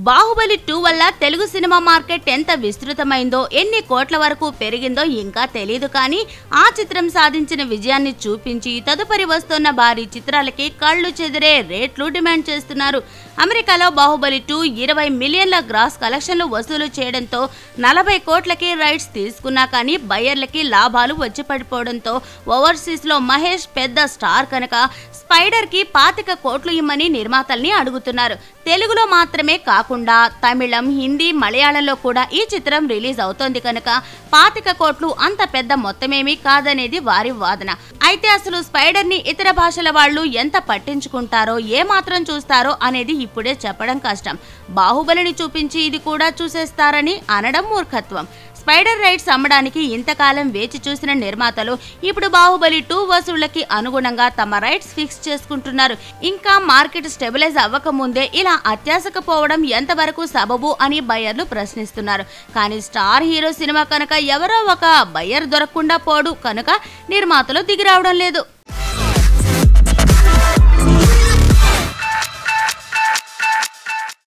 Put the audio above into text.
Baahubali two వల్ల Telugu cinema market ఎంత విస్తృతమైందో ఎన్ని కోట్ల వరకు పెరిగిందో ఇంకా తెలియదు కానీ ఆ చిత్రం సాధించిన విజయాన్ని చూపించి తదుపరి వస్తున్న భారీ చిత్రాలకి కళ్ళు చెదిరే రేట్లు డిమాండ్ చేస్తున్నారు అమెరికాలో బాహుబలి టూ ఇరవై మిలియన్ల గ్రాస్ కలెక్షన్లు వసూలు చేయడంతో నలభై కోట్లకి రైట్స్ తీసుకున్నా కానీ బయ్యర్లకి లాభాలు వచ్చి పడిపోవడంతో ఓవర్సీస్ లో మహేష్ పెద్ద స్టార్ కనుక స్పైడర్ కి పాతిక కోట్లు ఇమ్మని నిర్మాతల్ని అడుగుతున్నారు తెలుగులో మాత్రమే కాకుండా తమిళం హిందీ మలయాళంలో కూడా ఈ చిత్రం రిలీజ్ అవుతోంది కనుక పాతిక కోట్లు అంత పెద్ద మొత్తమేమీ కాదనేది వారి వాదన అయితే అసలు స్పైడర్ ని ఇతర భాషల వాళ్ళు ఎంత పట్టించుకుంటారో ఏ మాత్రం చూస్తారో అనేది ఇప్పుడే చెప్పడం కష్టం బాహుబలిని చూపించి ఇది కూడా చూసేస్తారని అనడం మూర్ఖత్వం స్పైడర్ రైట్స్ అమ్మడానికి ఇంతకాలం వేచి చూసిన నిర్మాతలు ఇప్పుడు బాహుబలి టూ వసూళ్లకి అనుగుణంగా తమ రైట్స్ ఫిక్స్ చేసుకుంటున్నారు ఇంకా మార్కెట్ స్టెబిలైజ్ అవ్వకముందే ఇలా అత్యాశకు పోవడం ఎంతవరకు సబబు అని బయ్యర్లు ప్రశ్నిస్తున్నారు కానీ స్టార్ హీరో సినిమా కనుక ఎవరో ఒక బయ్యర్ దొరకకుండా పోడు కనుక నిర్మాతలు దిగిరావడం లేదు